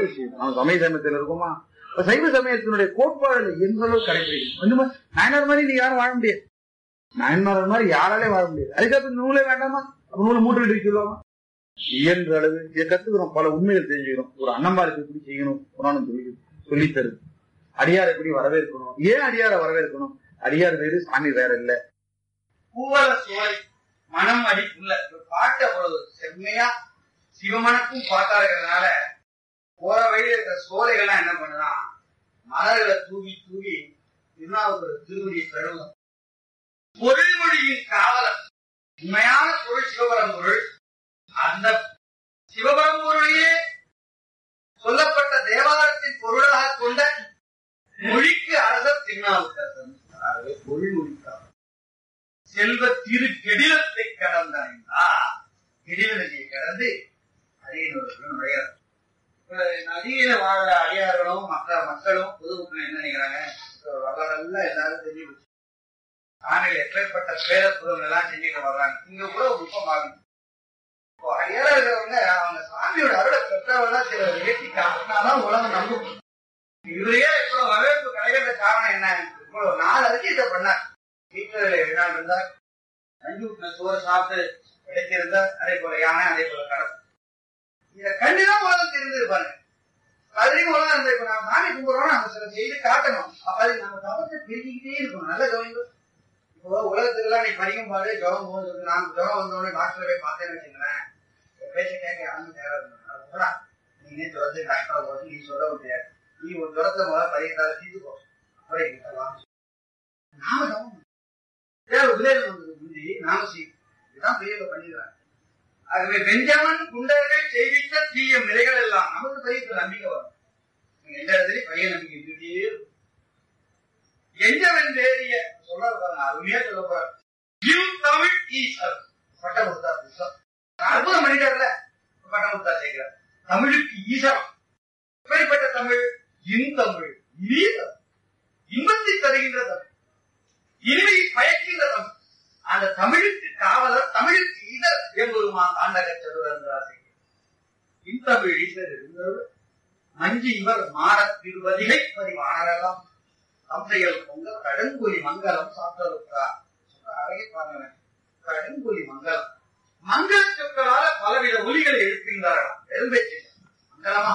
விஷயம் நம்ம சமய சமயத்தில் இருக்கோமா இப்ப சைவ சமயத்தினுடைய கோட்பாடுல எந்த அளவுக்கு கடைபிடிக்கும் இந்த மாதிரி நாயனார் மாதிரி நீ யாரும் வாழ முடியாது நாயன்மார் மாதிரி யாராலே வாழ முடியாது அதுக்கப்புறம் நூலே வேண்டாமா அப்ப நூலை மூட்டு சொல்லாமா இயன்ற அளவு இதை கத்துக்கிறோம் பல உண்மைகள் தெரிஞ்சுக்கிறோம் ஒரு அன்னம்பாருக்கு எப்படி செய்யணும் புராணம் சொல்லி சொல்லி தருது அடியார் எப்படி வரவேற்கணும் ஏன் அடியாரை வரவேற்கணும் அடியார் வேறு சாமி வேற இல்ல பூவல சோலை மனம் அடிக்குள்ள ஒரு பாட்டு அவ்வளவு செம்மையா சிவமனக்கும் பாட்டா இருக்கிறதுனால போற வழியில இருக்கிற சோலைகள்லாம் என்ன பண்ணுதான் மலர்களை தூவி தூவி திருநாவுக்கர் திருவடியை கழுவும் பொருள்மொழியின் காவலர் உண்மையான பொருள் சிவபரம்பொருள் அந்த சிவபரம்பொருளையே சொல்லப்பட்ட தேவாலயத்தின் பொருளாக கொண்ட மொழிக்கு அரசர் திருநாவுக்கரசன் ஆகவே பொருள் மொழிக்காவலர் செல்வ திரு கெடிலத்தை கடந்தாய்ந்தா கெடிலத்தை கடந்து அரியனூருக்குள்ள நுழைகிறார் இப்ப நதியில வாழ்ற அடியார்களும் மற்ற மக்களும் பொதுமக்கள் என்ன நினைக்கிறாங்க வரலாறுல எல்லாரும் தெரிஞ்சு போச்சு ஆணையில் எப்பேற்பட்ட பேரப்புறம் எல்லாம் செஞ்சுட்டு வர்றாங்க இங்க கூட ஒரு நுட்பம் ஆகும் இப்போ அடியாரா இருக்கிறவங்க அவங்க சாமியோட அருளை பெற்றவங்க சில ஏற்றி காட்டினாதான் உலகம் நம்பும் இவரையே இப்போ வரவேற்பு கிடைக்கிற காரணம் என்ன இப்போ நாலு அதிசயத்தை பண்ணார் வீட்டுல ரெண்டு நாள் இருந்தார் நஞ்சு ஊட்டின சோறு சாப்பிட்டு கிடைச்சிருந்தார் அதே போல யானை அதே போல கடல் இதை கண்டுதான் உலகம் தெரிஞ்சிருப்பாங்க அதுலயும் உலகம் இருந்தா இப்ப நான் சாமி கும்பிடுறோம் நம்ம சில செய்து காட்டணும் அப்ப அது நம்ம தவத்தை பெருக்கிக்கிட்டே இருக்கணும் நல்ல கவனிங்க இப்போ உலகத்துக்கெல்லாம் நீ படிக்கும் பாடு ஜோகம் போகுது நான் ஜோகம் வந்தோடனே டாக்டர் போய் பார்த்தேன்னு வச்சுங்களேன் என் பேச்ச கேட்க யாரும் தேவை நீ நேற்று வந்து டாக்டர் போது நீ சொல்ல முடியாது நீ ஒரு ஜுரத்தை முதல்ல பதினெட்டாவது தீர்த்துக்கோ அப்புறம் எங்கிட்ட வா நாம தவம் தேவை விளையாடு வந்தது முந்தி நாம செய்யும் இதுதான் பெரியவங்க பண்ணிடுறாங்க ஆகவே பெஞ்சமன் குண்டர்கள் செய்வித்த தீய நிலைகள் எல்லாம் நமக்கு பெரிய நம்பிக்கை வரும் எந்த இடத்துலயும் பைய நம்பிக்கை இருந்துட்டே இருக்கும். எஞ்சவன் தேறிய சொல்ல பாருங்க அருமையா சொல்ல போறார் யூ தமிழ் ஈஸ்வர் பட்டம் கொடுத்தா புதுசம் அற்புதம் பண்ணிட்டார்ல பட்டம் கொடுத்தா சேர்க்கிறார் தமிழுக்கு ஈஸ்வரம் எப்படிப்பட்ட தமிழ் இன்தமிழ் இனிய தமிழ் இன்பத்தை தருகின்ற தமிழ் இனிமையை பயக்கின்ற தமிழ் அந்த தமிழுக்கு காவலர் தமிழுக்கு இதர் எம்பெருமான் தாண்டக செல்வர் இன்தமிழ் ஈஸ்வர் இருந்தவர் மஞ்சு இவர் மாடத் திருவதிகை பதிவானரெல்லாம் தந்தையல் பொங்க கடுங்குலி மங்கலம் சாப்பிட்டார் அழகே பாருங்க கடுங்குலி மங்கலம் மங்கள சொற்களால பலவித ஒலிகளை எழுப்புகின்றார்களாம் எழும்பேச்சு மங்களமா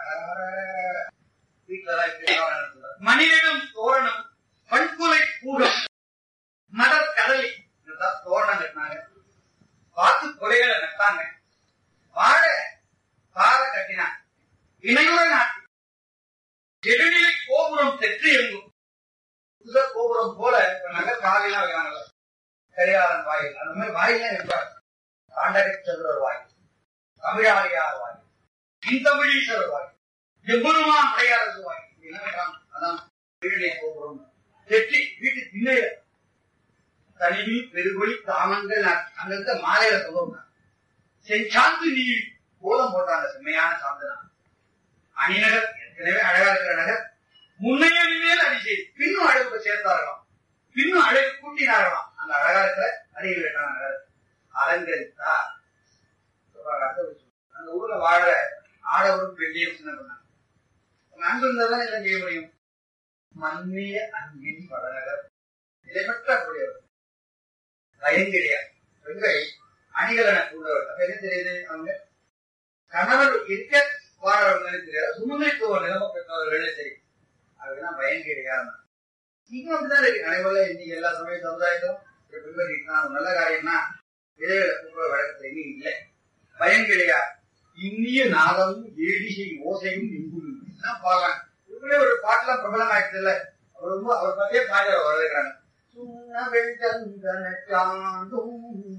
வீட்டுல மணியிடம் தோரணம் பண்புலை கூடம் மடர் கடலி இதுதான் தோரணம் கட்டினாங்க வாத்து கொலைகளை நட்டாங்க வாழை பாறை கட்டினாங்க இணையுடன் நாட்டு நெடுநிலை கோபுரம் தெற்கு எங்கும் புத கோபுரம் போல இப்ப நகர் காவிலாம் வைக்கிறாங்கல்ல கரிகாலன் வாயில் அந்த மாதிரி வாயிலாம் இருப்பார் தாண்டகை சதுரர் வாயில் தமிழாளியார் வாயில் இன்தமிழீஸ்வரர் வாயில் எவ்வளவுமான் அடையாளது வாயில் இது என்ன வைக்கிறாங்க? அதான் நெடுநிலை கோபுரம் தெற்றி வீட்டு திண்ணையில தனிவி பெருகொழி தாமங்கள் நாட்டு. அங்க இருக்க மாலையில சொல்லுவாங்க செஞ்சாந்து நீர் கோலம் போட்டாங்க செம்மையான சாந்தனா அணிநகர் ஏற்கனவே அழகா இருக்கிற நகர் முன்னைய மேல் அடி செய்து பின்னும் அழகு சேர்த்தார்களாம் பின்னும் அழகு கூட்டினார்களாம் அந்த அழகா இருக்கிற அடியில் வேண்டாம் நகர் அலங்கரித்தார் சொல்றாங்க, அடுத்த விஷயம். அந்த ஊர்ல வாழ ஆடவரும் பெண்ணையும் சின்ன பண்ணாங்க அன்பு இருந்தாதான் என்ன செய்ய முடியும் மன்னிய அன்பின் வடநகர் இதைப்பட்ட அப்படியவர் பயங்கரியார் பெண்கள் அணிகலன கூடவர் அப்ப என்ன தெரியுது அவங்க கணவர் இருக்க வாழறவங்களுக்கு தெரியாது சுமந்தித்துவ நிலைமை பெற்றவர்களே சரி அதுதான் பயங்கரியார் நீங்க அப்படிதான் இருக்கு நடைமுறை இன்னைக்கு எல்லா சமய சமுதாயத்திலும் இதை பின்பற்றிட்டு அது நல்ல காரியம்னா இடையில கூப்பிட வழக்கத்துல இன்னும் இல்லை பயங்கரியார் இந்திய நாதமும் ஏடிசை ஓசையும் இன்பும் எல்லாம் பாடுறாங்க இவங்களே ஒரு பாட்டுலாம் பிரபலம் ஆயிடுச்சு இல்ல அவர் ரொம்ப அவர் பத்தியே பாடி அவர் வரவேற்கிறாங்க சுண்ணவெள் சந்தன சாந்தும்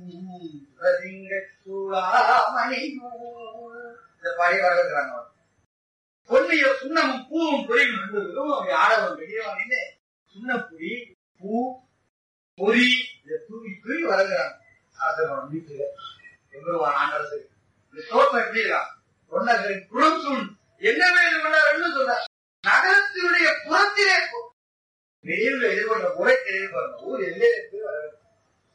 ரதிங்கச் சூளாமணியும் இந்த பாடி வரவேற்கிறாங்க அவர் பொன்னிய சுண்ணமும் பூவும் பொறியும் நடுவதும் அப்படி ஆடவன் வெளியவன் நின்று சுண்ணப்புரி பூ பொறி இதை தூவி தூவி வரவேற்கிறாங்க ஆசிரியர் வீட்டுல எம்பெருவான் ஆண்டரசு இந்த தோட்டம் எப்படி இருக்கா தொண்டர்களின் புறம் சூழ் என்ன வேணும் என்று சொல்றார் நகரத்தினுடைய புறத்திலே போ- வெளியூர்ல எதிர்கொண்ட முறை எதிர்கொண்ட ஊர் எல்லையிலிருந்து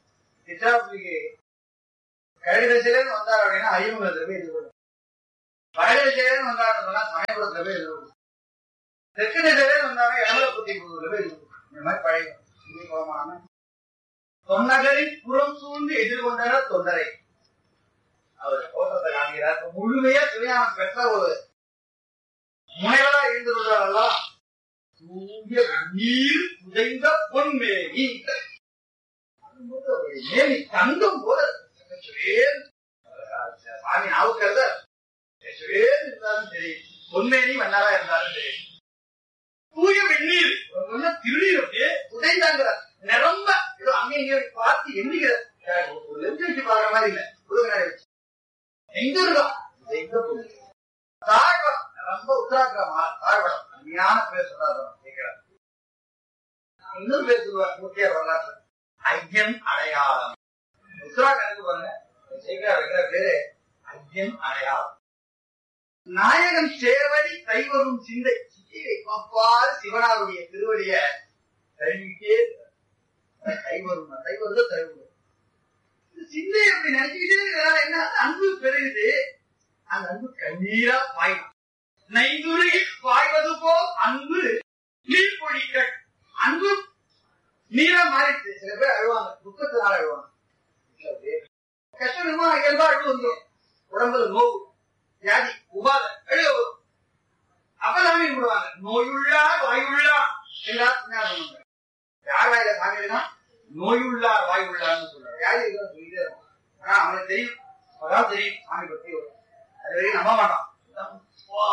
வரவேற்று கழகத்திலே வந்தார் அப்படின்னா அறிமுகத்தில் போய் எதிர்கொள்ள வடகு திசையில வந்தாருன்னு சொன்னா சமயபுரத்துல போய் எழுதுவோம் தெற்கு திசையில வந்தாங்க எமலப்பட்டி போய் எழுதுவோம் இந்த மாதிரி பழைய இது போகமான தொன்னகரின் புறம் சூழ்ந்து எதிர்கொண்டனர் தொண்டரை அவர் கோஷத்தை காண்கிறார் இப்ப முழுமையா சிவஞானம் பெற்ற ஒரு முனைவரா இருந்திருந்தாரெல்லாம் தூய நீர் புதைந்த பொன்மேனி அதுபோது அவருடைய மேனி தங்கம் போல சுரேன் சாமி நாவுக்கிறத சுரேன் இருந்தாலும் சரி பொன்மேனி மன்னரா இருந்தாலும் சரி தூய வெந்நீர் ஒரு திருநீர் அப்படியே புதைந்தாங்கிற நிரம்ப ஏதோ அங்கே இங்கே பார்த்து எண்ணுகிற ஒரு லெஞ்சு வச்சு பாக்குற மாதிரி இல்ல உலக வச்சு எங்க இருக்கோம் எங்க போகுது தாழ்வடம் ரொம்ப உத்தராக்கிரமா தாழ்வடம் அருமையான பேர் சொல்றாரு கேட்கிறார் இன்னும் பேர் சொல்லுவார் முக்கிய வரலாற்று ஐயன் அடையாளம் உத்தராகருக்கு பாருங்க சேகரா வைக்கிற பேரு ஐயன் அடையாளம் நாயகன் சேவடி கைவரும் சிந்தை சிந்தையை பாப்பாறு சிவனாருடைய திருவடிய கழுவிட்டே கைவரும் கைவருது கைவரும் சிந்தை அப்படி நினைச்சுக்கிட்டே இருக்கிறதால என்ன அன்பு பெருகுது அந்த அன்பு கண்ணீரா பாயும் நைந்துருகி பாய்வது போல் அன்பு நீர் பொழிக்கள் அன்பு நீரா மாறிடுச்சு சில பேர் அழுவாங்க துக்கத்தினால அழுவாங்க கஷ்டம் இயல்பா அழுவு வந்துடும் உடம்புல நோவு வியாதி உபாத அழுக வரும் அப்ப சாமி கும்பிடுவாங்க நோயுள்ளார் வாயுள்ளார் எல்லாரும் சொல்லுவாங்க யார் வாயில சாமினா நோயுள்ளார் வாயுள்ளார்னு சொல்றாரு யாரு இருக்கிறத சொல்லிட்டே இருக்கும் ஆனா அவனுக்கு தெரியும் அதான் தெரியும் சாமி பத்தி ஒரு அது வரைக்கும் நம்ப மாட்டான் வா,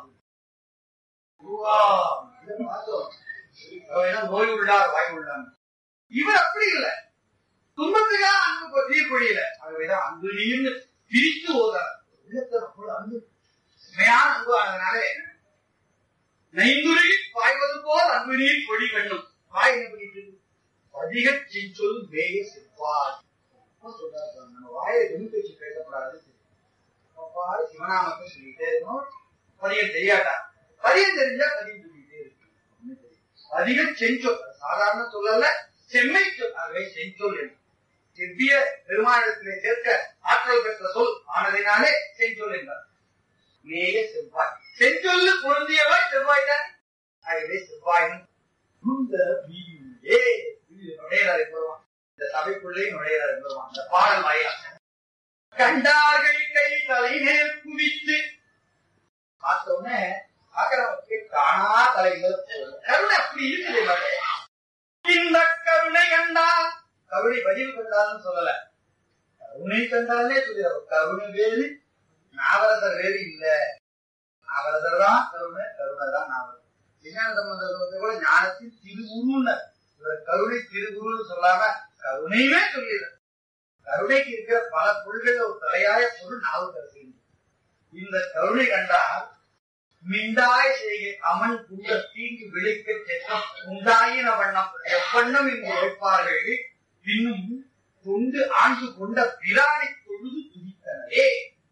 வா, இதை பார்த்தோம். அவன் என்ன நோய் உள்ளார் வாய் உள்ளார் இவர் அப்படி இல்லை துன்பத்துக்காக அன்பு பற்றிய பொழியல ஆகவேதான் அன்பு நீர்னு பிரித்து ஓதார் உள்ளத்துல அன்பு உண்மையான அன்பு ஆனதுனால நைந்துருகி பாய்வது போல் அன்பு நீர் பொடி கண்ணும் பாய் என்ன பண்ணிட்டு இருக்கு? அதிக செஞ்சொல் மேய சிற்பார் சொல்றாரு நம்ம வாயை வெண் பேச்சு பேசப்படாது அவ்வாறு சிவநாமத்தை சொல்லிட்டே இருக்கணும் பதியம் தெரியாட்டா பதியம் தெரிஞ்சா பதியம் சொல்லிட்டே இருக்கு ஒண்ணும் தெரியாது. அதிக செஞ்சொல் அது சாதாரண சொல்லல செம்மை சொல் ஆகவே செஞ்சொல் என்று செவ்விய பெருமானத்திலே சேர்க்க ஆற்றல் பெற்ற சொல் ஆனதினாலே செஞ்சொல் என்றார் மேய செவ்வாய் செஞ்சொல்லு பொருந்தியவாய் செவ்வாய் தான் ஆகவே செவ்வாயின் இந்த வீதியிலே நுழையிறாரு பெருமான் இந்த சபைக்குள்ளே நுழையிறாரு பெருமான் இந்த பாடல் வாயிலா கண்டார்கள் கை தலைநேர் குவித்து பார்த்த உடனே பாக்குறவங்களுக்கு காணா தலைகள் கருணை அப்படி இருக்குது பாரு. இந்த கருணை கண்டா கருணை பதிவு கண்டான்னு சொல்லல கருணை கண்டாலே சொல்லிடுற கருணை வேறு நாவரசர் வேறு இல்ல நாவரசர் தான் கருணை கருணை தான் நாவரசர் விஞ்ஞான சம்பந்தத்தை கூட ஞானத்தின் திருகுருன்னு இவர் கருணை திருகுருன்னு சொல்லாம கருணையுமே சொல்லிடுற கருணைக்கு இருக்கிற பல பொருள்கள் ஒரு தலையாய பொருள் நாவுக்கரசு இந்த கருணை கண்டால் மிண்டாய் செய்கை அமன் குண்ட தீங்கு விளைக்க செற்றம் உண்டாயின வண்ணம் எவ்வண்ணம் என்று உழைப்பார்கள் இன்னும் தொண்டு ஆண்டு கொண்ட பிராணி தொழுது துதித்தனரே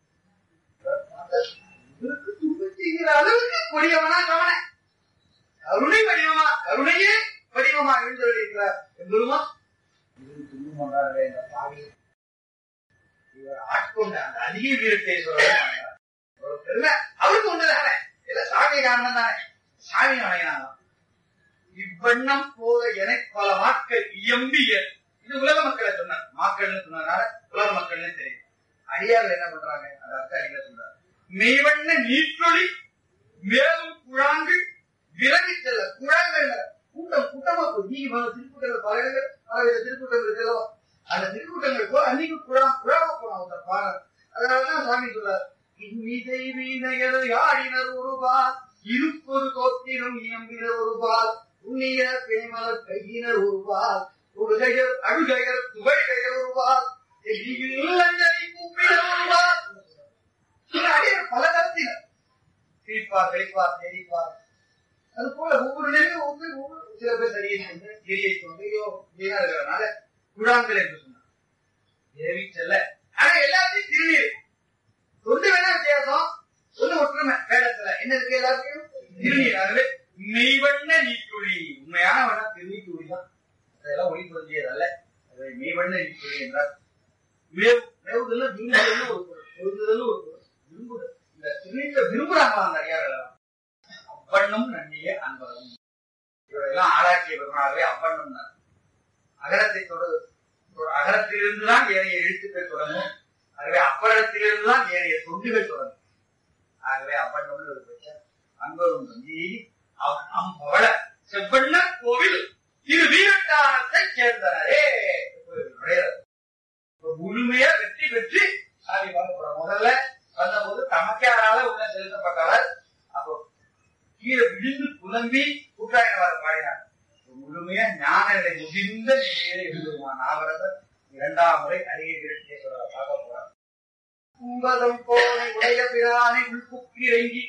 இவருக்கு துன்பம் செய்கிற அளவுக்கு கொடியவனா கவன கருணை வடிவமா கருணையே வடிவமா எழுந்தருளிருக்கிறார் எம்பெருமா இது துன்பம் கொண்டாடுற இந்த பாவி இவர் ஆட்கொண்ட அந்த அதிக வீரத்தை சொல்ல ஒரு பெருமை அவருக்கு ஒன்றுதானே இல்ல சாமி காரணம் தானே சாமி வணங்கினாங்க இவ்வண்ணம் போல எனக்கு பல மாக்கள் இயம்பிய இது உலக மக்களை சொன்னார் மாக்கள்னு சொன்னதுனால உலக மக்கள்னு தெரியும் அடியார்கள் என்ன பண்றாங்க அந்த அர்த்தம் அடிக்க சொல்றாரு மெய்வண்ண நீற்றொளி மேலும் குழாங்கள் விலகி செல்ல குழாங்கள் கூட்டம் கூட்டமா போய் நீங்க முதல்ல திருக்கூட்டங்கள் பாருங்கள் பலவித திருக்கூட்டம் இருக்குல்லவா அந்த திருக்கூட்டங்கள் போ அன்னைக்கு குழாம் குழாம போனோம் அந்த பாடல் அதனாலதான் சாமி சொல்றார் இம்மிதை வீணையர் யாழினர் ஒருபால் இருப்பொரு தோத்திரம் இயம்பினர் ஒருபால் புண்ணிய பேமலர் கையினர் ஒருபால் உடுகையர் அழுகையர் துகைகையர் ஒருபால் எதிரியில் அஞ்சலி கூப்பினர் ஒருபால் சில அடியர் பல கருத்தினர் சிரிப்பார் கழிப்பார் தெரிப்பார் அது போல ஒவ்வொரு நிலையும் ஒவ்வொரு ஒவ்வொரு சில பேர் சரியை கொண்டு கிரியை கொண்டு ஐயோ வீணா இருக்கிறதுனால குழாங்கள் என்று சொன்னார் ஏவி செல்ல ஆனா எல்லாத்தையும் திருநீர் தொண்டு வேணா வித்தியாசம் சொல்லு ஒற்றுமை வேடத்துல என்ன இருக்கு எல்லாத்தையும் திருநீர் ஆகவே மெய்வண்ண நீட்டுழி உண்மையான வண்ண திருநீட்டுழி தான் அதெல்லாம் ஒளி பொருந்தியதல்ல அதை மெய்வண்ண நீட்டுழி என்றார் மேவு மேவுதல் விரும்புதல் ஒரு பொருள் பொருந்துதல் ஒரு பொருள் விரும்புதல் இந்த வீட்டுல விரும்புறாங்களா அந்த அடியார்கள் அப்பண்ணும் நன்னிய அன்பரும் இவரெல்லாம் ஆராய்ச்சிய பெருமாளே அப்பண்ணும் தான் அகரத்தை தொடர் அகரத்திலிருந்து தான் ஏனைய எழுத்துக்கள் தொடங்கும் ஆகவே அப்படத்திலிருந்து தான் ஏனைய தொண்டுகள் தொடங்கும் ஆகவே அப்பண்ணும் ஒரு பிரச்சனை அன்பரும் நந்தி அம்பவள செவ்வண்ண கோவில் திரு வீரட்டானத்தை சேர்ந்தனரே நுழையிறது முழுமையா வெற்றி பெற்று சாமி வாங்க போறார் முதல்ல வந்தபோது தமக்கையாரால உள்ள செலுத்தப்பட்டவர் அப்போ கீழே விழுந்து புலம்பி கூட்டாயினவர் பாடினார் முழுமையா ஞான நிலை முதிர்ந்த நிலையில எழுதுவான் நாவரசர் இரண்டாம் முறை அருகே கிரட்டேஸ்வரரை பார்க்க போறார் கும்பதம் போனை உடைய பிரானை உள்குப்பி இறங்கி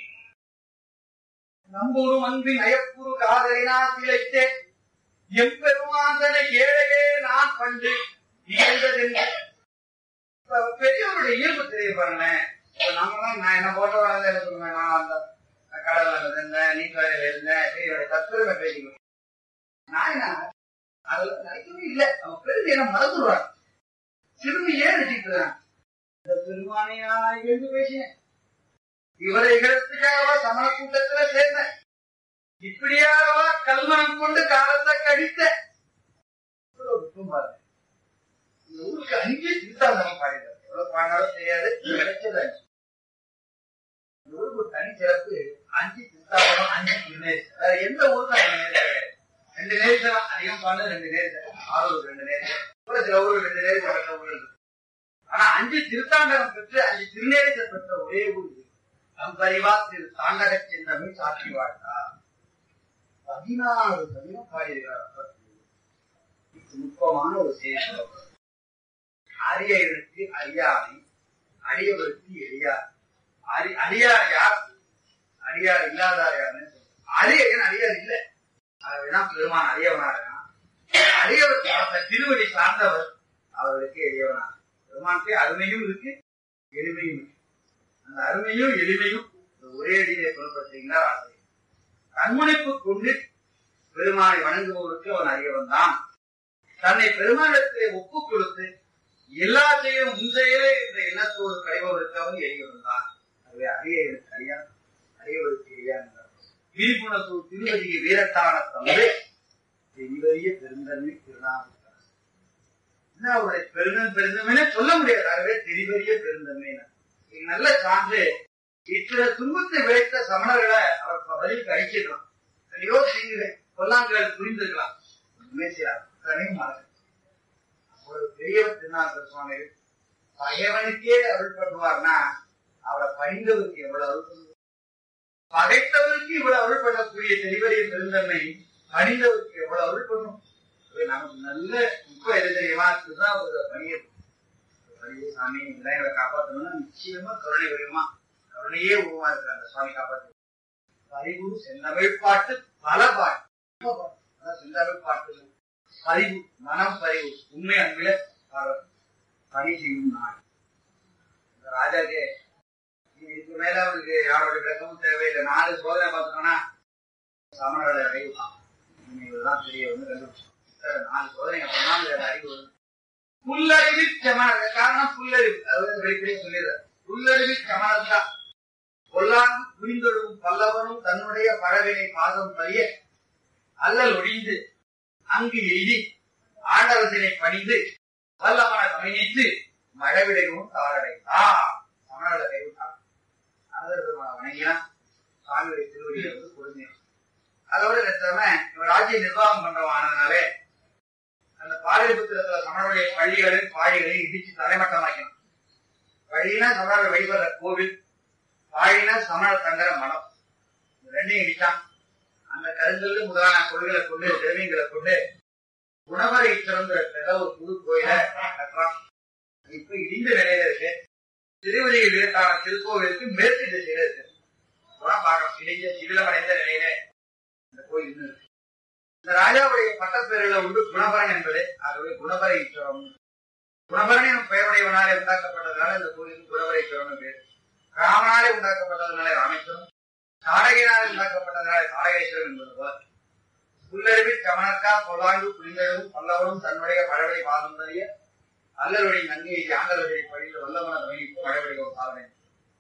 நம்பூரு அன்பின் அயப்புரு காதலினா திளைத்தே எம்பெருமாந்தனை ஏழையே நான் கண்டு நிகழ்ந்ததென்று இப்ப பெரியவருடைய இயல்பு தெரிய பாருங்களேன் இப்ப நம்மலாம் நான் என்ன போட்ட வளர்ந்து இருக்குங்க நான் அந்த கடவுள் இருந்தேன் நீட் வேலையில இருந்தேன் பெரியவருடைய தத்துவமை பேசிக்கணும் நான் என்ன அதெல்லாம் நினைக்கவே இல்லை அவன் பெரிய என்ன மறந்துடுவான் சிறுமியே நினைச்சிட்டு இந்த பெருமானையா எழுந்து பேசினேன் இவரை இகழத்துக்காகவா சமண கூட்டத்துல சேர்ந்தேன் இப்படியாகவா கல்மனம் கொண்டு காலத்தை கழித்த இவ்வளவு துக்கம் பாருங்க இந்த ஊருக்கு அங்கே திருத்தாந்தரம் பாடினார் எவ்வளவு பாடினாலும் தெரியாது கிடைச்சது அஞ்சு இந்த ஊருக்கு ஒரு தனி சிறப்பு அஞ்சு திருத்தாந்தரம் அஞ்சு திருநேசம் வேற எந்த ஊருக்கும் அந்த நேரம் கிடையாது ரெண்டு நேரம் அதிகம் பாடு ரெண்டு நேரம் ஆறு ரெண்டு நேரம் கூட சில ஊர் ரெண்டு நேரம் பெற்ற ஊர் இருக்கு ஆனா அஞ்சு திருத்தாண்டகம் பெற்று அஞ்சு திருநேரத்தை பெற்ற ஒரே ஊர் இது அம்பரிவா திரு தாண்டக சென்றமிழ் சாட்சி வாழ்த்தா பதினாறு சமயம் பாடியிருக்கிறார் அப்பர். இது நுட்பமான ஒரு செய்தி அரியருக்கு அறியாமை அடியவருக்கு எளியார் அரி அடியார் யார் அடியார் இல்லாதார் யாருன்னு சொல்றார். அரியன் அடியார் இல்லை ஆகவேதான் பெருமான் அரியவனார் அரியவர் அந்த திருவடி சார்ந்தவர் அவர்களுக்கு எளியவனார் பெருமானுக்கு அருமையும் இருக்கு எளிமையும் இருக்கு அந்த அருமையும் எளிமையும் இந்த ஒரே அடியிலே புலப்படுத்துகின்றார் ஆசிரியர் கண்முனைப்பு கொண்டு பெருமானை வணங்குபவருக்கு அவன் அறியவன் தான் தன்னை பெருமானிடத்திலே ஒப்பு கொடுத்து எல்லா செயலும் முந்தையிலே என்ற எண்ணத்தோடு களைபவருக்கு அவன் எளியவன் தான் அதுவே அரியவருக்கு அறியா அரியவருக்கு எளியா என்றார் விழிப்புணர்வு திருவதியை வீரட்டான தந்தை தெளிவறிய பெருந்தன்மை திருநாவுக்கரசர் என்ன அவருடைய பெருந்தன் பெருந்தன்மைன்னு சொல்ல முடியாது ஆகவே தெளிவறிய பெருந்தன்மை இது நல்ல சான்று இத்தனை துன்பத்தை விளைத்த சமணர்களை அவர் பதிலுக்கு அழிச்சிடலாம் எத்தனையோ தீங்குகள் பொல்லாங்குகள் புரிந்திருக்கலாம் உண்மையார் அத்தனையும் மறக்க ஒரு பெரியவர் திருநாவுக்கர் சுவாமிகள் பகைவனுக்கே அருள் பண்ணுவார்னா அவரை பணிந்தவருக்கு எவ்வளவு அருள் பண்ணுவார் பகைத்தவருக்கு இவ்வளவு அருள் பண்ணக்கூடிய தெளிவறிய பெருந்தன்மை பணிந்தவருக்கு எவ்வளவு அருள் பண்ணும் இது நமக்கு நல்ல இப்ப எது தெரியுமா இதுதான் ஒரு பணியை பணியை சாமி இதெல்லாம் இவரை காப்பாற்றணும்னா நிச்சயமா கருணை வருமா கருணையே உருவமா இருக்கிற அந்த சுவாமி காப்பாற்று பரிவு செந்தமிழ் பாட்டு பல பாட்டு அதான் செந்தமிழ் பாட்டு பரிவு மனம் பரிவு உண்மை அன்பில பாடல். பணி செய்யும் நாள் இந்த ராஜாக்கு இதுக்கு மேல அவனுக்கு யாரோட விளக்கமும் தேவையில்லை நாலு சோதனை பார்த்துட்டோம்னா சமணரோட அறிவு தான் இவெல்லாம் பெரிய வந்து கண்டுபிடிச்சோம் இத்தனை நாலு சோதனை அப்புறம் இதோட அறிவு வரும் புல்லறிவு சமண காரணம் புல்லறிவு அது வந்து வெளிப்படையா சொல்லிடுறாரு புல்லறிவு சமணம் தான் கொல்லாங்கு புரிந்தொழும் பல்லவனும் தன்னுடைய பறவையை பாதம் பறிய அல்லல் ஒழிந்து அங்கு எய்தி ஆண்டவசினை பணிந்து வல்லமன கவனித்து மழவிடையும் தாரடைந்தா சமணோட கைவிட்டான் வணங்கினா சாமியுடைய திருவடியை வந்து கொடுங்க அதோட நிறுத்தாம இவன் ராஜ்ய நிர்வாகம் பண்றவன் ஆனதுனாலே அந்த பாலிபுத்திரத்துல சமணருடைய பள்ளிகளையும் பாழிகளையும் இடிச்சு தலைமட்டமாக்கணும் பள்ளினா சமணர் வழிபடுற கோவில் பாழினா சமணர் தங்குற மடம் இது ரெண்டையும் இடிச்சான் அந்த கருங்கல்லு முதலான பொருள்களை கொண்டு திரவியங்களை கொண்டு குணவரை திறந்த ஒரு புது கோயில கட்டுறான் இப்ப இடிந்த நிலையில இருக்கு திருவதியில் வீரத்தான திருக்கோவிலுக்கு மேற்கு திசையில இருக்கு அப்புறம் பார்க்கலாம் இடிஞ்ச சிதிலமடைந்த நிலையில இந்த கோயில் இன்னும் இருக்கு இந்த ராஜாவுடைய பட்டப்பேரில் உண்டு குணபரன் என்பது ஆகவே குணபரை ஈஸ்வரம் குணபரன் எனும் பெயருடையவனாலே உண்டாக்கப்பட்டதுனால இந்த கோயிலுக்கு குணபரை ஈஸ்வரம் பேர் ராமனாலே உண்டாக்கப்பட்டதுனால ராமேஸ்வரம் தாரகையினாலே உண்டாக்கப்பட்டதுனால தாரகேஸ்வரம் என்பது போல புல்லருவி சமணக்கா பொல்லாங்கு புரிந்தழும் பல்லவரும் தன்னுடைய பழவடை பாதம் தறிய அல்லருடைய நன்மையை ஆண்டவர்களை படித்து வல்லவன வகிக்கும் மழவடைய ஒரு சாதனை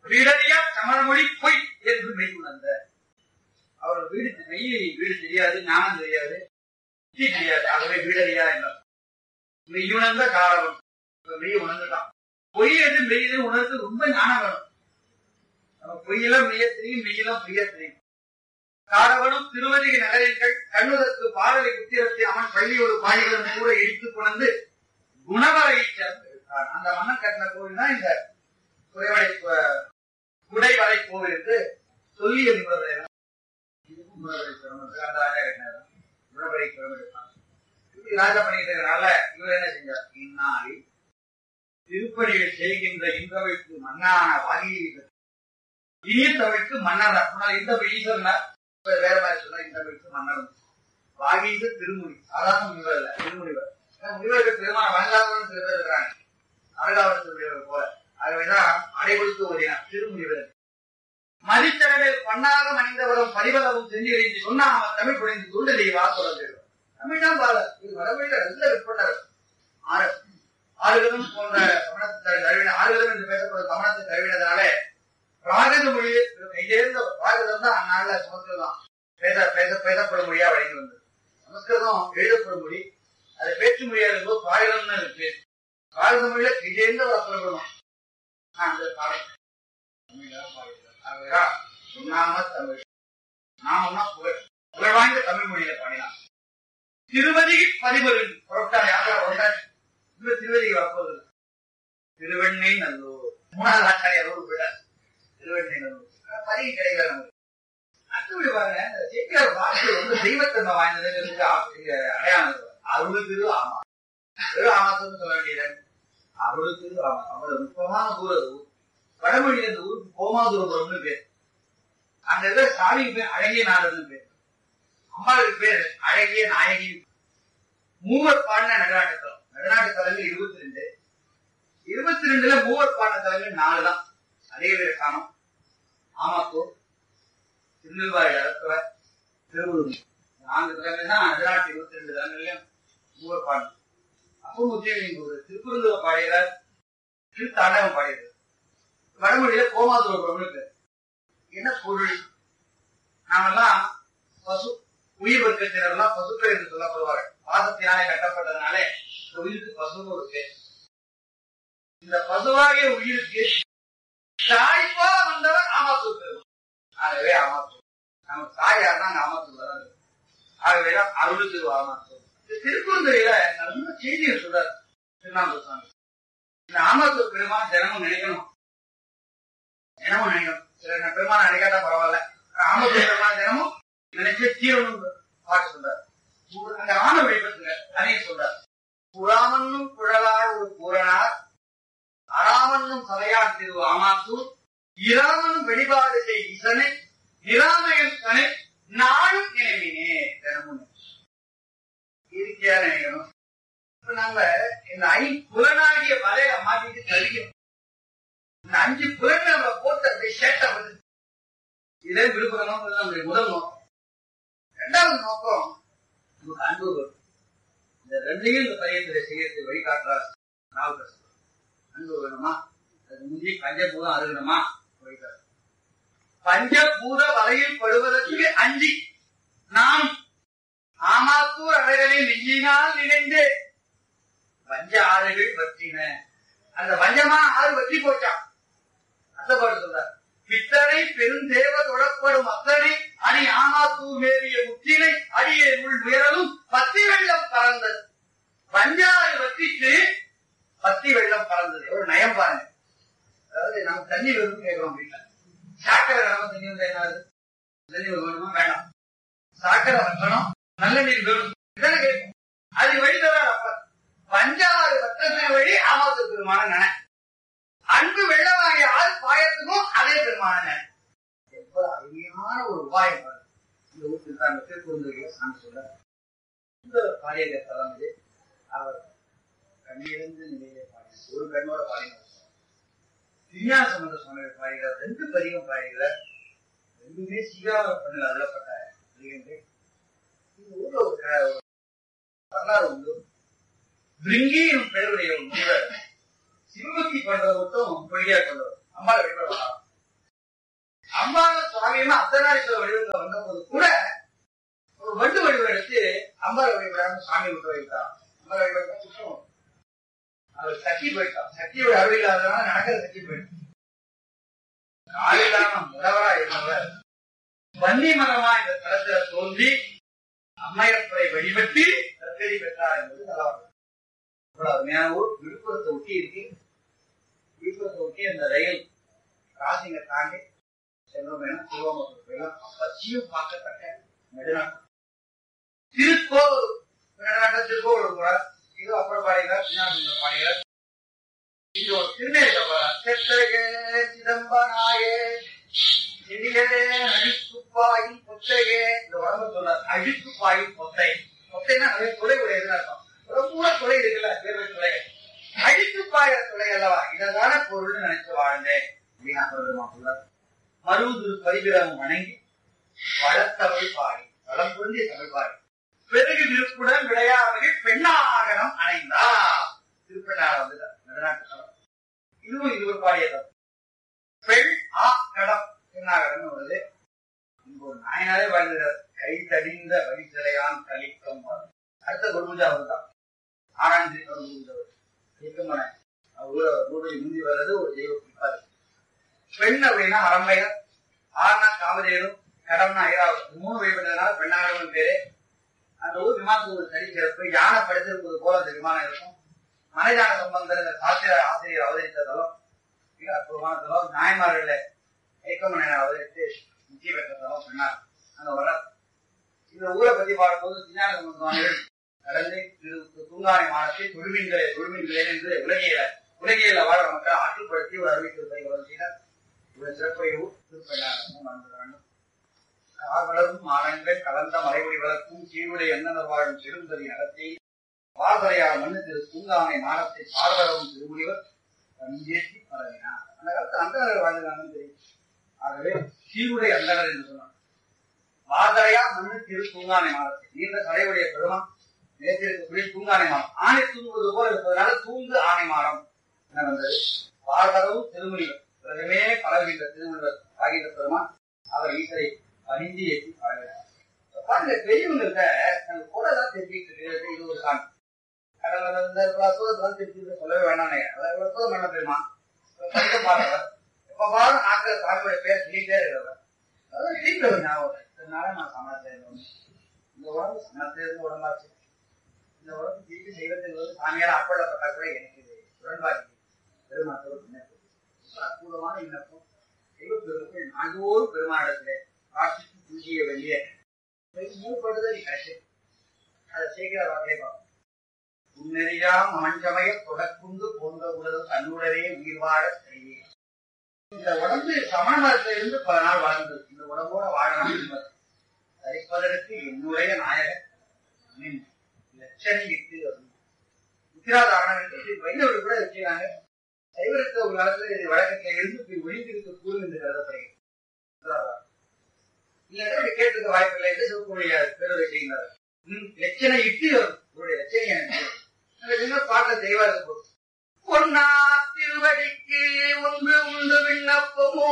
வீடறியா சமணமொழி பொய் என்று மெய் உணர்ந்த அவர் வீடு மெய் வீடு தெரியாது ஞானம் தெரியாது புத்தி தெரியாது ஆகவே வீடறியா என்றார் மெய்யுணர்ந்த காரணம் மெய் உணர்ந்துட்டான் பொய் என்று மெய்யை உணர்ந்து ரொம்ப ஞானம் வேணும் நம்ம பொய்யெல்லாம் மெய்ய தெரியும் மெய்யெல்லாம் பொய்ய தெரியும் காரவனும் திருவதி நகரின்கள் கண்ணுதற்கு பாடலை புத்திரத்தை அவன் பள்ளியோடு பாடிகளும் கூட இடித்துக் கொண்டு குணவரை சேர்ந்திருக்கான் அந்த மன்னன் கட்டின கோவில் தான் இந்த குறைவடை குடைவரை கோவில் என்று சொல்லிய நிபுணர் இதுக்கும் குணவரை சிரமம் அந்த ராஜா கட்டினார் குணவரை சிரமம் எடுத்தான் இப்படி ராஜா பண்ணிட்டு இருக்கனால இவர் என்ன செஞ்சார் இந்நாளில் திருப்பணிகள் செய்கின்ற இன்றவைக்கு மன்னான வாகியில் இனிய தமிழுக்கு மன்னர் முன்னால் இந்த ஈஸ்வரனார் இப்ப வேற மாதிரி சொன்னா இந்த தமிழுக்கு மன்னர் வாகீச திருமுனி சாதாரண முனிவர் இல்ல திருமுனிவர் ஏன்னா முனிவர்கள் பெருமான வந்தாதவன் சில பேர் இருக்கிறாங்க அருகாவரத்தில் போல ஆகவேதான் அடைபடுத்து ஓதினார் திருமுனிவர் மதித்தடவில் பண்ணாக மணிந்தவரும் பரிவலவும் செஞ்சு சொன்னா அவன் தமிழ் புரிந்து துண்டு தெய்வா சொல்ல தமிழ் தான் பால இது வடமொழியில நல்ல விற்பனர் ஆறு ஆறுகளும் போன்ற தமிழத்தை தழுவின ஆறுகளும் என்று பேசப்படுற தமிழத்தை தழுவினதுனால ராகத மொழி கையேர்ந்த ராகதம் தான் அந்நாள்ல சமஸ்கிருதம் பேச பேச பேசப்படும் மொழியா வழங்கி வந்தது சமஸ்கிருதம் எழுதப்படும் மொழி அது பேச்சு மொழியா இருக்கும்போது பாரதம்னு அது பேர் பாரத மொழியில கையேர்ந்த சொல்லப்படணும் அந்த காலம் ஆகவே சுண்ணாம தமிழ் நாமம்னா புகழ் புகழ் வாய்ந்த தமிழ் மொழியில பாடினான் திருவதி பதிவரு புறப்பட்டார் யாரா புறப்பட்டார் இந்த திருவதிக்கு வரப்போகுது திருவெண்ணை நல்லூர் மூணாவது ஆச்சாரியார் ஊர் போயிட்டார் திருவெண்ணை நல்லூர் பதிவு கிடைக்கல நமக்கு அடுத்தபடி பாருங்க இந்த சேக்கியார் வாக்கு வந்து தெய்வத்தன்மை வாய்ந்ததுங்கிறதுக்கு இங்க அடையாளம் அருள் திரு ஆமா திரு ஆமாசம்னு சொல்ல வேண்டியது அருள் திரு ஆமா அவ்வளவு நுட்பமான ஊர் அது ஊர் வடமொழியில இந்த ஊருக்கு கோமாதுரபுரம்னு பேர் அங்க இருக்கிற சாமிக்கு பேர் அழகிய நாடுன்னு பேர் அம்மாவுக்கு பேர் அழகிய நாயகி மூவர் பாடின நடுநாட்டுத்தலம் நடுநாட்டு தலங்கள் இருபத்தி ரெண்டு இருபத்தி ரெண்டுல மூவர் பாடின தலங்கள் நாலு தான் அதே பேர் காணும் ஆமாத்தூர் திருநெல்வாய் அறத்துறை திருவள்ளூர் நான்கு தலங்கள் தான் நடுநாட்டு இருபத்தி ரெண்டு தலங்கள்லயும் மூவர் பாடின அப்போ முத்தியலிங்க ஒரு திருக்குறந்தூர பாடியவர் திருத்தாண்டவம் பாடியவர் வடமொழியில கோமாதுரபுரம்னு பேர் என்ன பொருள் நாமெல்லாம் பசு உயிர் வர்க்கத்தினரெல்லாம் பசுக்கள் என்று சொல்லப்படுவார்கள் பாசத்தினாலே கட்டப்பட்டதுனாலே இந்த உயிருக்கு பசுன்னு ஒரு பேர் இந்த பசுவாகிய உயிருக்கு தாய்ப்பா வந்தவர் ஆமாத்தூர் பெருமாள் ஆகவே ஆமாத்தூர் நம்ம தாயார் தான் ஆமாத்தூர் வராது ஆகவேதான் அருள் திரு ஆமாத்தூர் இந்த திருக்குறந்தையில நல்ல செய்தியை சொல்றார் திருநாமூர் சாமி இந்த ஆமாத்தூர் பெருமாள் தினமும் நினைக்கணும் தினமும் நினைக்கணும் சில பெருமான நினைக்காட்டா பரவாயில்ல ஆமாத்தூர் பெருமாள் தினமும் நினைச்ச தீரணும் பாட்டு சொல்றார் அந்த ஆண வழிபட்டுங்க அதையும் சொல்றார் புறாமன்னும் குழலார் ஒரு பூரணார் அராமன்னும் சதையார் திரு ஆமாத்தூர் இராமனும் வெளிப்பாடு செய் இசனை நிராமயன் தனை நானும் நினைவினே தினமும் இருக்கியா நினைக்கணும் இப்ப நம்ம இந்த ஐ புலனாகிய வலையில மாட்டிட்டு கழிக்கணும் இந்த அஞ்சு புலன் நம்ம போட்டு அப்படி சேட்டை வந்து இதே விழுப்புரம் நோக்கம் நம்முடைய முதல் நோக்கம் இரண்டாவது நோக்கம் நமக்கு அன்பு வரும் இந்த ரெண்டையும் இந்த பையத்துல செய்யறது வழிகாட்டுறார் நாவல் அன்பு வேணுமா அது முந்தி பஞ்சபூதம் அருகணுமா வழிகாட்டு பஞ்சபூத வலையில் படுவதற்கு அஞ்சி நாம் ஆமாத்தூர் அழகனை நெஞ்சினால் நினைந்து பஞ்ச ஆறுகள் பற்றின அந்த பஞ்சமா ஆறு வற்றி போச்சான் அந்த பாடு சொல்றார் பித்தனை பெருந்தேவ தொடப்படும் அத்தனை அணி ஆமாத்தூர் மேறிய முத்தினை அடியே உள் உயரலும் பத்தி வெள்ளம் பறந்தது பஞ்சாறு வத்திட்டு பத்தி வெள்ளம் பறந்தது ஒரு நயம் பாருங்க அதாவது நம்ம தண்ணி வேணும்னு கேட்கிறோம் வீட்டுல சாக்கடை வேணாமா தண்ணி வந்து என்ன ஆகுது? தண்ணி வேணுமா வேண்டாம் சாக்கடை வைக்கணும் நல்ல நீர் வேணும் இதான கேட்கும் அது வழி தர பஞ்சாறு வட்டத்தின வழி ஆமாத்தூர் பெருமான நினை அன்பு வெள்ளமாகி ஆறு பாயத்துக்கும் அதே பெருமான நினை எவ்வளவு அருமையான ஒரு உபாயம் பாருங்க. இந்த ஊருக்கு தான் திருக்குறந்தையில சாமி சொல்ற இந்த பாடிய தலம் இது அவர் கண்ணிலிருந்து நிலையிலே பாடினார் ஒரு கண்ணோட பாடினார் திருஞான சம்பந்த சுவாமிகள் பாடுகிறார் ரெண்டு பதிகம் பாடுகிறார் ரெண்டுமே சீகாவர பண்ணில் அருளப்பட்ட பதிகங்கள் இந்த ஊர்ல ஒரு க- ஒரு வரலாறு உண்டு பிரிங்கி எனும் பெயருடைய ஒரு முனிவர் சிவபக்தி பண்றதை மட்டும் பொய்யா கொண்டவர் அம்பாள் வழிபடலாம் அம்பான சுவாமியுமே அர்த்தநாரீஸ்வரர் வடிவத்தில் வந்தபோது கூட ஒரு வண்டு வடிவம் எடுத்து அம்பார வழிபடாம சாமி விட்டு வைத்தார் அம்பார வழிபட்டா குற்றம் அவர் சக்தி போயிட்டார் சக்தியோட அருள் இல்லாதனால நடக்கிற சக்தி போயிட்டார் காலில்லாம முதவரா இருந்தவர் வன்னி மரமா இந்த தளத்துல தோன்றி அம்மையப்பரை வழிபட்டு தற்கதி பெற்றார் என்பது நலவரம் இவ்வளவு அருமையான ஊர் விழுப்புரத்தை ஒட்டி இருக்கு விழுப்புரத்தை ஒட்டி அந்த ரயில் கிராசிங்க தாண்டி சென்றோம் என திருவாமூர் போயெல்லாம் அப்பச்சியும் பார்க்கத்தக்க நெடுநாட்டம் திருக்கோவில் நடுநாட்ட திருக்கோவில் கூட இது அப்புறம் பாடுகிறார் சின்னாண்டு பாடுகிறார் இது ஒரு திருநெல்வேலி பாடுறார் செத்தரகே சிதம்பராயே செடிகளே அழித்துப்பாயும் பொத்தையே இந்த உடம்பு சொல்றார் அழித்துப்பாயும் பொத்தை பொத்தைன்னா நிறைய துளை உடையதுன்னு அர்த்தம் ரொம்ப துளை இருக்குல்ல வேறு துளை அழித்துப்பாய துளை அல்லவா இததான பொருள்னு நினைச்சு வாழ்ந்தேன் அப்படின்னு சொல்லுமா சொல்றார் மருவதுரு பரிபிரம் வணங்கி வளத்தமிழ் பாடி வளம் பொருந்திய தமிழ் பாடி பெருகு விருப்புடன் விளையாடுகள் பெண்ணாகரம் அணைந்தார் திருப்பெண்ணாக வந்துட்டார் நடுநாட்டு தலம் இதுவும் இது ஒரு பாடியதம் பெண் ஆ கடம் பெண்ணாகரம் வருது இங்க ஒரு நாயனாரே வாழ்ந்துகிறார் கை தடிந்த வழிசிலையான் கலிக்கம் அடுத்த குருமுஜா தான் ஆறாம் தேதி ஒரு குருமுஜா கலிக்கமான ஊர ஊரில் முந்தி வர்றது ஒரு தெய்வ குறிப்பாரு பெண் அப்படின்னா அரம்பையர் ஆனா காமதேனும் கடம்னா ஐராவதம் மூணு வழிபட்டதுனால பெண்ணாகரம் பேரு அந்த ஊர் விமானத்துக்கு ஒரு தனி சிறப்பு யானை படுத்திருப்பது போல அந்த விமானம் இருக்கும் மனைதான சம்பந்தர் இந்த சாஸ்திர ஆசிரியர் அவதரித்த தலம் மிக அற்புதமான தலம் நாயன்மார்கள் ஏக்கமனையர் அவதரித்து முக்கிய பெற்ற தலம் பெண்ணார் அந்த வர இந்த ஊரை பத்தி பாடும்போது விஞ்ஞான சம்பந்தமானவர்கள் கடந்து திரு தூங்கானை மானத்தை தொழுமீன்களே தொழுமீன்களே என்று உலகியல உலகியல வாழ மக்கள் ஆற்றுப்படுத்தி ஒரு அறிவித்திருப்பதை வளர்ச்சியினர் இவர் சிறப்பையும் திருப்பெண்ணாகவும் நடந்து வேண்டும் காவலரும் மானங்கள் கலந்த மறைமொழி வளர்க்கும் கீழுடைய எண்ணனர் வாழும் பெருந்தறி நடத்தி பார்வரையார் மண்ணு திரு தூங்கானை மானத்தை பார்வரவும் திருமுனிவர் நஞ்சேற்றி பரவினார் அந்த காலத்து அந்தனர் வாழ்ந்தாங்கன்னு தெரியும் ஆகவே கீழுடைய அந்தனர் என்று சொன்னார் வாதரையா மண்ணு திரு தூங்கானை மானத்தை நீண்ட தலையுடைய பெருமான் நேற்றிருக்கக்கூடிய தூங்கானை மானம் ஆணை தூங்குவது போல இருப்பதனால தூங்கு ஆணை மானம் என வந்தது பார்வரவும் திருமுனிவர் உலகமே பரவுகின்ற திருமுனிவர் ஆகின்ற பெருமான் அவர் ஈசரை பணிந்து ஏற்றி பழகிறார் பாருங்க பெரியவங்கள்ட்ட நாங்க கூட தான் தெரிஞ்சுட்டு இருக்கிறது இது ஒரு சாமி கடவுள் இந்த அற்புதத்தெல்லாம் தெரிஞ்சுட்டு சொல்லவே வேண்டாம் அதாவது அற்புதம் பண்ண பெருமா படிக்க பாடுறவர் எப்ப பாரு நாட்கள் சாமியோட பேர் சொல்லிட்டே இருக்கிறவர் அதாவது வீட்டுல ஒரு ஞாபகம் இதனால நான் சமாளித்தேன் இந்த உடம்பு சமர்த்தேர்ந்து உடம்பாச்சு இந்த உடம்பு திருப்பி செய்வதற்கு வந்து சாமியார் அப்பள்ளப்பட்டா கூட எனக்கு இது உடன்பாடு பெருமாத்தோடு விண்ணப்பம் அற்புதமான விண்ணப்பம் தெய்வத்திற்கு நாகோர் பெருமாடத்திலே காட்சிக்கு பூஜிய வெளியே மூப்படுதல் கிடைச்சு அதை செய்கிற வார்த்தையை பார்ப்போம் உன்னெறியாம் மஞ்சமய தொடக்குந்து போன்ற உலகம் தன்னுடனே உயிர் வாழ செய்ய இந்த உடம்பு சமணமரத்துல இருந்து பல நாள் வாழ்ந்தது இந்த உடம்போட வாழணும் என்பது தரிப்பதற்கு என்னுடைய நாயகன் நின் லட்சணி இட்டு உத்திராதாரணம் என்று இது வைணவர் கூட வச்சுக்கிறாங்க சைவருக்கு ஒரு காலத்துல இது வழக்கத்தில் இருந்து போய் ஒளிந்திருக்க கூறும் என்று கருதப்படுகிறது உத்திராதாரணம் இல்லைன்னா இப்படி கேட்டுக்க வாய்ப்பில்லை என்று சிவக்குடைய பெருதை செய்கிறார் லட்சணை இட்டு உங்களுடைய லட்சணை எனக்கு அந்த சின்ன பாட்டை தெய்வா இருக்கும் பொன்னா திருவடிக்கு ஒன்று உண்டு விண்ணப்பமோ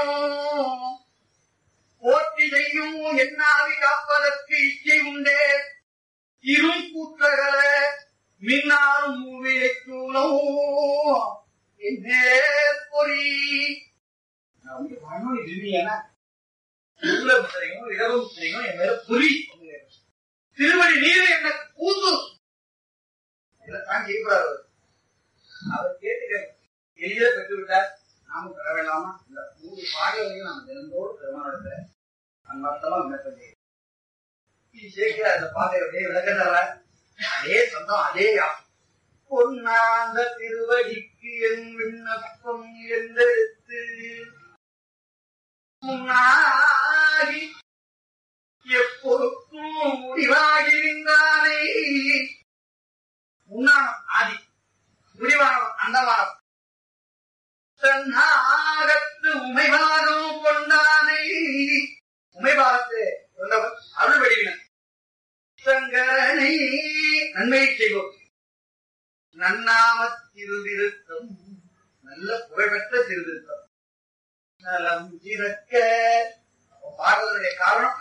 போற்றி செய்யும் என்னாவி காப்பதற்கு இச்சை உண்டே இரும் கூற்றகள மின்னாரும் மூவிலைக்கூலோ என்னே பொறி நான் வந்து வானொலி விரும்பியேன்னா உள்ள முத்திரையும் இடவு முத்திரையும் என் மேல புரி திருவடி நீர் என்ன பூசு இதெல்லாம் செய்யக்கூடாது அவர். அவர் கேட்டுக்க எளிய பெற்று விட்டார் நாமும் பெற வேண்டாமா இந்த மூன்று பாடல்களையும் நாம் தினந்தோடு பெருமானத்துல அன்பார்த்தமா விண்ணப்பம் செய்யும் இது சேர்க்கிற அந்த பாதையுடைய விளக்கத்தால அதே சொந்தம் அதே யாம் பொன்னாந்த திருவடிக்கு என் விண்ணப்பம் என்றெடுத்து முன்னாகி எப்பொருக்கும் முடிவாகிருந்தானே உண்ணானம் ஆதி முடிவானவன் அந்தமானவன் தன்னாகத்து உமைவாதம் கொண்டானை உமைவாதத்தை கொண்டவன் அருள் வடிவினன் சங்கரனை நன்மை செய்வோம் நன்னாம திருவிருத்தம் நல்ல புகழ்பெற்ற திருவிருத்தம் நலம் சிறக்க பாடுவதனுடைய காரணம்